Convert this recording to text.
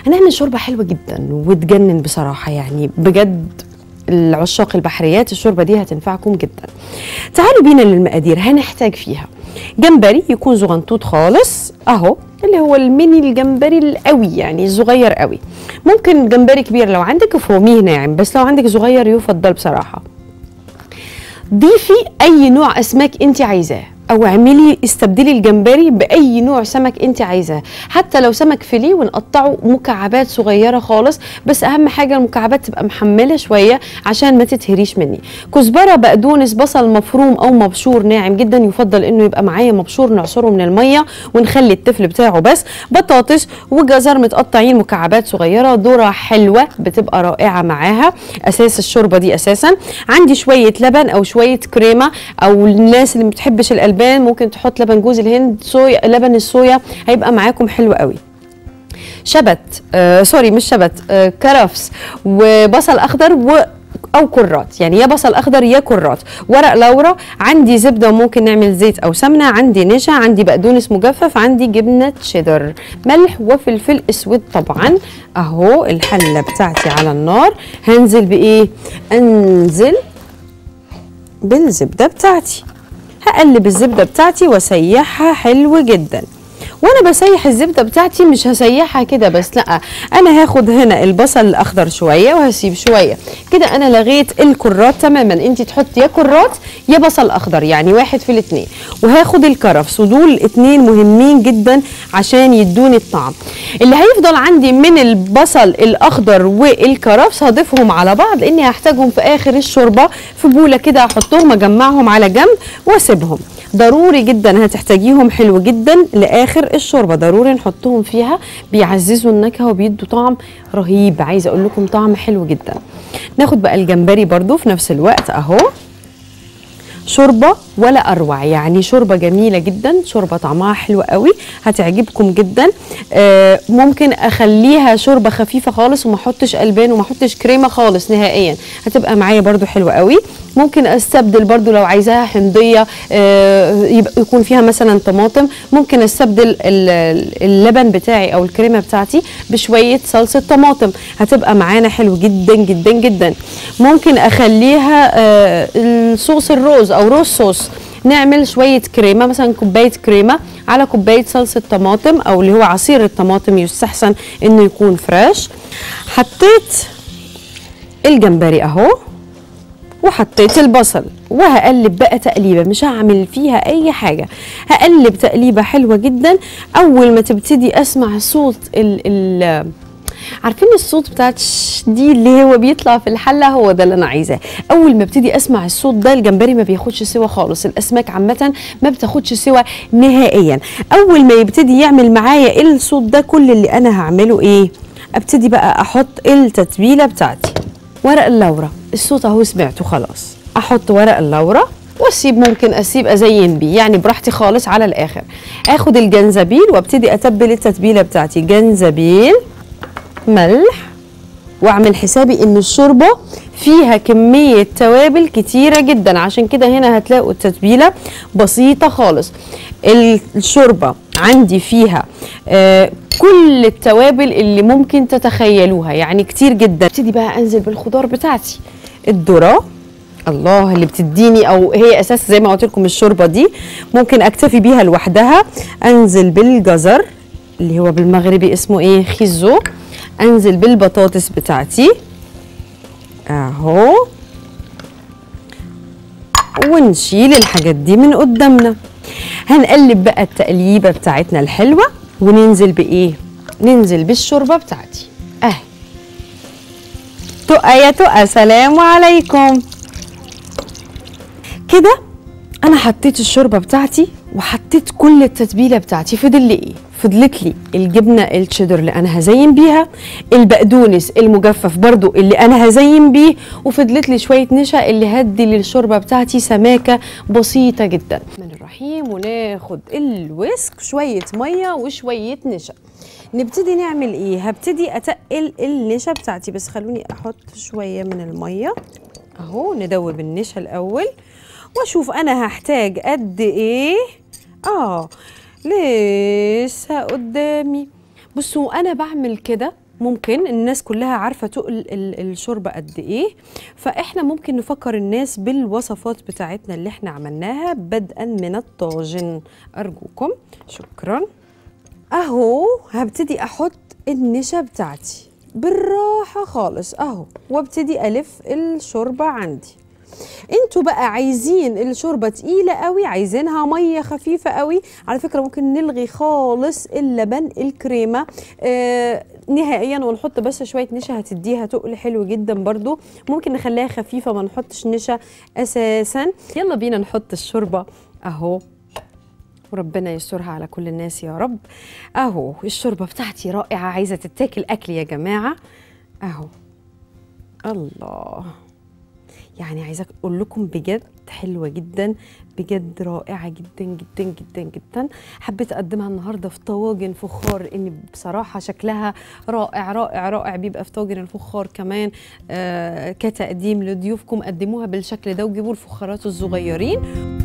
هنعمل شوربه حلوه جدا وتجنن بصراحه يعني بجد العشاق البحريات الشوربه دي هتنفعكم جدا تعالوا بينا للمقادير هنحتاج فيها جمبري يكون زغنطوط خالص اهو اللي هو الميني الجمبري القوي يعني الصغير قوي ممكن جمبري كبير لو عندك افرميه ناعم بس لو عندك صغير يفضل بصراحه ضيفي اي نوع اسماك انت عايزاه او اعملي استبدلي الجمبري باي نوع سمك انت عايزاه حتى لو سمك فيليه ونقطعه مكعبات صغيره خالص بس اهم حاجه المكعبات تبقى محمله شويه عشان ما تتهريش مني كزبره بقدونس بصل مفروم او مبشور ناعم جدا يفضل انه يبقى معايا مبشور نعصره من الميه ونخلي التفل بتاعه بس بطاطس وجزر متقطعين مكعبات صغيره ذره حلوه بتبقى رائعه معاها اساس الشوربه دي اساسا عندي شويه لبن او شويه كريمه او الناس اللي ما بتحبش الالبان ممكن تحط لبن جوز الهند صويا لبن الصويا هيبقى معاكم حلو قوي شبت آه سوري مش شبت آه كرفس وبصل اخضر و او كرات يعني يا بصل اخضر يا كرات ورق لورا عندي زبده وممكن نعمل زيت او سمنه عندي نشا عندي بقدونس مجفف عندي جبنه شيدر ملح وفلفل اسود طبعا اهو الحله بتاعتي على النار هنزل بايه انزل بالزبده بتاعتي هقلب الزبده بتاعتي واسيحها حلو جدا وانا بسيح الزبده بتاعتي مش هسيحها كده بس لا انا هاخد هنا البصل الاخضر شويه وهسيب شويه كده انا لغيت الكرات تماما انت تحطي يا كرات يا بصل اخضر يعني واحد في الاثنين وهاخد الكرفس ودول اتنين مهمين جدا عشان يدوني الطعم اللي هيفضل عندي من البصل الاخضر والكرفس هضيفهم على بعض لاني هحتاجهم في اخر الشوربه في بوله كده احطهم اجمعهم على جنب واسيبهم ضروري جدا هتحتاجيهم حلو جدا لاخر الشوربه ضروري نحطهم فيها بيعززوا النكهه وبيدوا طعم رهيب عايزه اقول لكم طعم حلو جدا ناخد بقى الجمبري برضو في نفس الوقت اهو شوربه ولا اروع يعني شوربه جميله جدا شوربه طعمها حلو قوي هتعجبكم جدا آه ممكن اخليها شوربه خفيفه خالص وما احطش البان وما احطش كريمه خالص نهائيا هتبقى معايا برضو حلوه قوي ممكن استبدل برضو لو عايزاها حمضيه آه يبقى يكون فيها مثلا طماطم ممكن استبدل اللبن بتاعي او الكريمه بتاعتي بشويه صلصه طماطم هتبقى معانا حلو جدا جدا جدا ممكن اخليها آه الصوص الروز او روز صوص نعمل شويه كريمه مثلا كوبايه كريمه على كوبايه صلصه طماطم او اللي هو عصير الطماطم يستحسن انه يكون فريش حطيت الجمبري اهو وحطيت البصل وهقلب بقى تقليبه مش هعمل فيها اي حاجه هقلب تقليبه حلوه جدا اول ما تبتدي اسمع صوت ال ال عارفين الصوت بتاعت دي اللي هو بيطلع في الحله هو ده اللي انا عايزاه اول ما ابتدي اسمع الصوت ده الجمبري ما بياخدش سوا خالص الاسماك عامه ما بتاخدش سوا نهائيا اول ما يبتدي يعمل معايا الصوت ده كل اللي انا هعمله ايه ابتدي بقى احط التتبيله بتاعتي ورق اللورة الصوت اهو سمعته خلاص احط ورق اللورة واسيب ممكن اسيب ازين بيه يعني براحتي خالص على الاخر اخد الجنزبيل وابتدي اتبل التتبيله بتاعتي جنزبيل ملح واعمل حسابي ان الشوربه فيها كميه توابل كتيره جدا عشان كده هنا هتلاقوا التتبيله بسيطه خالص الشوربه عندي فيها آه كل التوابل اللي ممكن تتخيلوها يعني كتير جدا ابتدي بقى انزل بالخضار بتاعتي الذره الله اللي بتديني او هي اساس زي ما قلت لكم الشوربه دي ممكن اكتفي بيها لوحدها انزل بالجزر اللي هو بالمغربي اسمه ايه خيزو انزل بالبطاطس بتاعتي اهو ونشيل الحاجات دي من قدامنا هنقلب بقى التقليبه بتاعتنا الحلوه وننزل بايه ننزل بالشوربه بتاعتي اهي تقى يا تقى سلام عليكم كده انا حطيت الشوربه بتاعتي وحطيت كل التتبيله بتاعتي فضل لي ايه فضلت لي الجبنه الشيدر اللي انا هزين بيها البقدونس المجفف برضو اللي انا هزين بيه وفضلت لي شويه نشا اللي هدي للشوربه بتاعتي سماكه بسيطه جدا من الرحيم وناخد الويسك شويه ميه وشويه نشا نبتدي نعمل ايه هبتدي اتقل النشا بتاعتي بس خلوني احط شويه من الميه اهو ندوب النشا الاول واشوف انا هحتاج قد ايه اه لسه قدامي بصوا انا بعمل كده ممكن الناس كلها عارفه تقل ال- الشوربه قد ايه فاحنا ممكن نفكر الناس بالوصفات بتاعتنا اللي احنا عملناها بدءا من الطاجن ارجوكم شكرا اهو هبتدي احط النشا بتاعتي بالراحه خالص اهو وابتدي الف الشوربه عندي انتوا بقى عايزين الشوربه تقيله قوي عايزينها ميه خفيفه قوي على فكره ممكن نلغي خالص اللبن الكريمه آه نهائيا ونحط بس شويه نشا هتديها تقل حلو جدا برضو ممكن نخليها خفيفه ما نحطش نشا اساسا يلا بينا نحط الشوربه اهو وربنا يسترها على كل الناس يا رب اهو الشوربه بتاعتي رائعه عايزه تتاكل اكل يا جماعه اهو الله يعني عايزه اقول لكم بجد حلوه جدا بجد رائعه جدا جدا جدا جدا حبيت اقدمها النهارده في طواجن فخار لان بصراحه شكلها رائع رائع رائع بيبقى في طاجن الفخار كمان آه كتقديم لضيوفكم قدموها بالشكل ده وجيبوا الفخارات الصغيرين